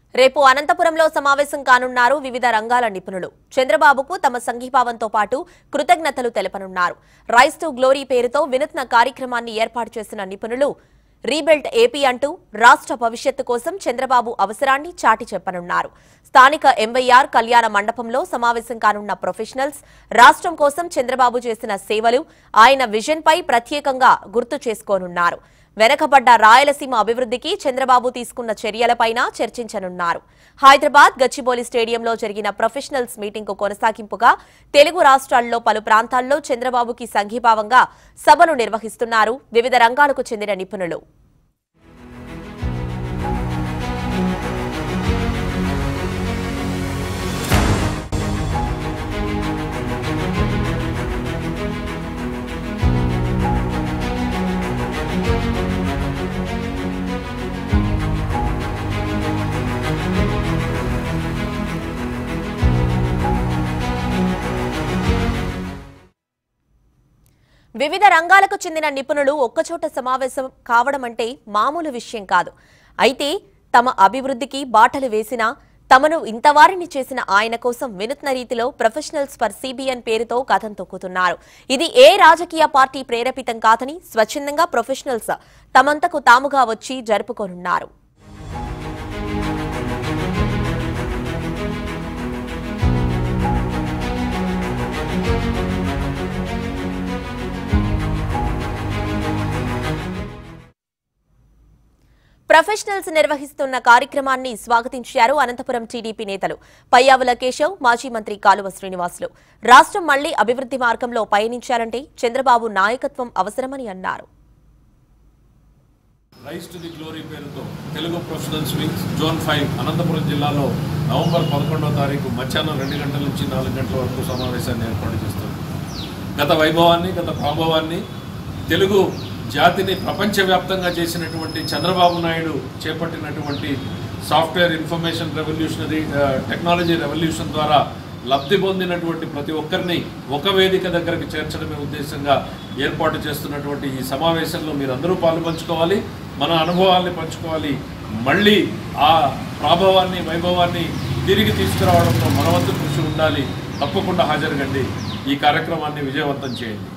రేపు అనంతపురంలో సమావేశం కానున్నారు వివిధ రంగాల నిపుణులు చంద్రబాబుకు తమ సంఘీభావంతో పాటు కృతజ్ఞతలు తెలపనున్నారు రైస్ టు గ్లోరీ పేరుతో వినూత్న కార్యక్రమాన్ని ఏర్పాటు చేసిన నిపుణులు రీబిల్ట్ ఏపీ అంటూ రాష్ట్ర భవిష్యత్తు కోసం చంద్రబాబు అవసరాన్ని చాటి చెప్పనున్నారు స్థానిక ఎంవైఆర్ కళ్యాణ మండపంలో సమావేశం కానున్న ప్రొఫెషనల్స్ రాష్ట్రం కోసం చంద్రబాబు చేసిన సేవలు ఆయన విజన్పై ప్రత్యేకంగా గుర్తు చేసుకోనున్నారు వెనకబడ్డ రాయలసీమ అభివృద్ధికి చంద్రబాబు తీసుకున్న చర్యలపైన చర్చించనున్నారు హైదరాబాద్ గచ్చిబౌలి స్టేడియంలో జరిగిన ప్రొఫెషనల్స్ మీటింగ్కు కొనసాగింపుగా తెలుగు రాష్ట్రాల్లో పలు ప్రాంతాల్లో చంద్రబాబుకి సంఘీభావంగా సభను నిర్వహిస్తున్నారు వివిధ రంగాలకు చెందిన నిపుణులు వివిధ రంగాలకు చెందిన నిపుణులు ఒక్కచోట సమావేశం కావడం అంటే మామూలు విషయం కాదు అయితే తమ అభివృద్ధికి బాటలు వేసిన తమను ఇంతవారిని చేసిన ఆయన కోసం వినూత్న రీతిలో ప్రొఫెషనల్స్ ఫర్ సిబిఎన్ పేరుతో కథం తొక్కుతున్నారు ఇది ఏ రాజకీయ పార్టీ ప్రేరేపితం కాదని స్వచ్ఛందంగా ప్రొఫెషనల్స్ తమంతకు తాముగా వచ్చి జరుపుకోనున్నారు ప్రొఫెషనల్స్ నిర్వహిస్తున్న కార్యక్రమాన్ని స్వాగతించారు అనంతపురం టీడీపీ నేతలు పయ్యావుల కేశవ్ మాజీ మంత్రి కాలువ శ్రీనివాసులు రాష్ట్రం మళ్లీ అభివృద్ధి మార్గంలో పయనించాలంటే చంద్రబాబు నాయకత్వం అవసరమని అన్నారు రైస్ టు ది గ్లోరీ పేరుతో Telugu professionals wings zone five Anantapuram జిల్లాలో నవంబర్ పదకొండవ తారీఖు మధ్యాహ్నం రెండు గంటల నుంచి నాలుగు గంటల వరకు సమావేశాన్ని ఏర్పాటు చేస్తుంది గత వైభవాన్ని గత ప్రభావాన్ని తెలుగు జాతిని ప్రపంచవ్యాప్తంగా చేసినటువంటి చంద్రబాబు నాయుడు చేపట్టినటువంటి software information revolutionary technology revolution ద్వారా లబ్ధి పొందినటువంటి ప్రతి ఒక్కరిని ఒక వేదిక దగ్గరకు చేర్చడమే ఉద్దేశంగా ఏర్పాటు చేస్తున్నటువంటి ఈ సమావేశంలో మీరందరూ పాలు పంచుకోవాలి మన అనుభవాల్ని పంచుకోవాలి మళ్ళీ ఆ ప్రాభవాన్ని వైభవాన్ని తిరిగి తీసుకురావడంలో మనవంతు కృషి ఉండాలి తప్పకుండా హాజరుగండి ఈ కార్యక్రమాన్ని విజయవంతం చేయండి